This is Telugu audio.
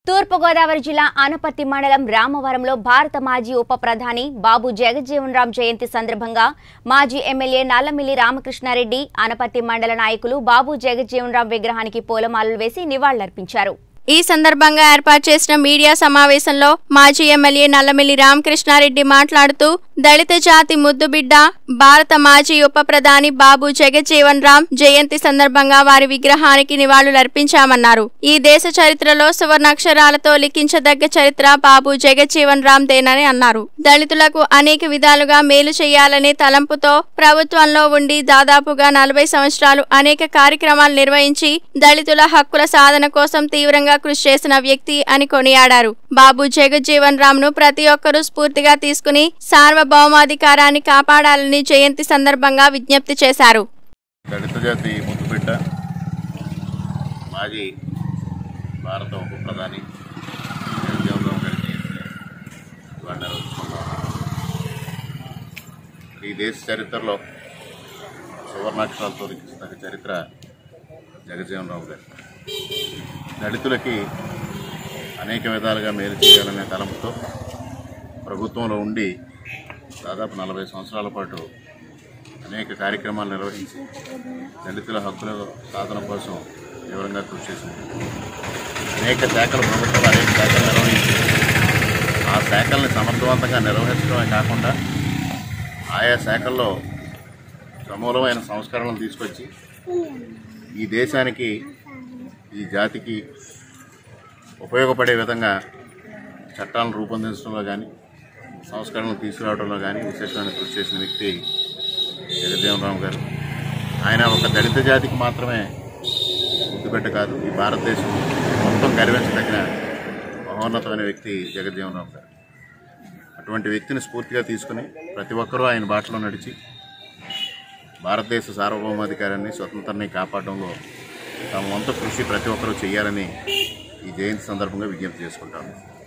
తూర్పుగోదావరి జిల్లా ఆనపత్తి మండలం రామవరంలో భారత మాజీ ఉప ప్రధాని బాబు జగజ్జీవన్ రామ్ జయంతి సందర్భంగా మాజీ ఎమ్మెల్యే నల్లమిల్లి రామకృష్ణారెడ్డి ఆనపత్తి మండల నాయకులు బాబు జగజ్జీవన్ రామ్ విగ్రహానికి పూలమాలలు వేసి నివాళులర్పించారు ఈ సందర్భంగా ఏర్పాటు చేసిన మీడియా సమావేశంలో మాజీ ఎమ్మెల్యే నల్లమిల్లి రామకృష్ణారెడ్డి మాట్లాడుతూ దళిత జాతి ముద్దుబిడ్డ భారత మాజీ ఉప ప్రధాని బాబు జగజ్జీవన్ రామ్ జయంతి సందర్భంగా వారి విగ్రహానికి నివాళులర్పించామన్నారు ఈ దేశ చరిత్రలో సువర్ణాక్షరాలతో లిఖించదగ్గ చరిత్ర బాబు జగజ్జీవన్ రామ్ దేనని అన్నారు దళితులకు అనేక విధాలుగా మేలు చేయాలనే తలంపుతో ప్రభుత్వంలో ఉండి దాదాపుగా నలభై సంవత్సరాలు అనేక కార్యక్రమాలు నిర్వహించి దళితుల హక్కుల సాధన కోసం తీవ్రంగా కృషి చేసిన వ్యక్తి అని కొనియాడారు బాబు జగజ్జీవన్ రామ్ ను ప్రతి ఒక్కరూ స్ఫూర్తిగా తీసుకుని సార్వభౌమాధికారాన్ని కాపాడాలని జయంతి సందర్భంగా విజ్ఞప్తి చేశారు దళిత జాతి ముద్దుబిడ్డ మాజీ భారత ఉప ప్రధాని జగజ్జీవన్ రామ్ గారి జయంతిని ఇవాళ నిర్వహించుకున్నాం ఈ దేశ చరిత్రలో సువర్ణాక్షరాలతో లిఖిస్తున్న చరిత్ర జగజ్జీవన్ రావు గారు దళితులకి అనేక విధాలుగా మేలు చేయాలనే తలంపుతో ప్రభుత్వంలో ఉండి దాదాపు నలభై సంవత్సరాల పాటు అనేక కార్యక్రమాలు నిర్వహించి దళితుల హక్కుల సాధన కోసం తీవ్రంగా కృషి చేసింది అనేక శాఖలు ప్రభుత్వం అనేక శాఖలు నిర్వహించి ఆ శాఖల్ని సమర్థవంతంగా నిర్వహించడమే కాకుండా ఆయా శాఖల్లో సమూలమైన సంస్కరణలు తీసుకొచ్చి ఈ దేశానికి ఈ జాతికి ఉపయోగపడే విధంగా చట్టాలను రూపొందించడంలో కానీ సంస్కరణలు తీసుకురావడంలో కానీ విశేషమైన కృషి చేసిన వ్యక్తి జగజ్జీవనరామ్ గారు ఆయన ఒక దళిత జాతికి మాత్రమే గుర్తుపెట్ట కాదు ఈ భారతదేశం మొత్తం గర్వించదగిన మహోన్నతమైన వ్యక్తి జగజ్జీవనరామ్ గారు అటువంటి వ్యక్తిని స్ఫూర్తిగా తీసుకుని ప్రతి ఒక్కరూ ఆయన బాటలో నడిచి భారతదేశ సార్వభౌమాధికారాన్ని స్వతంత్రాన్ని కాపాడడంలో తమ వంతు కృషి ప్రతి ఒక్కరూ చేయాలని ఈ జయంతి సందర్భంగా విజ్ఞప్తి చేసుకుంటాను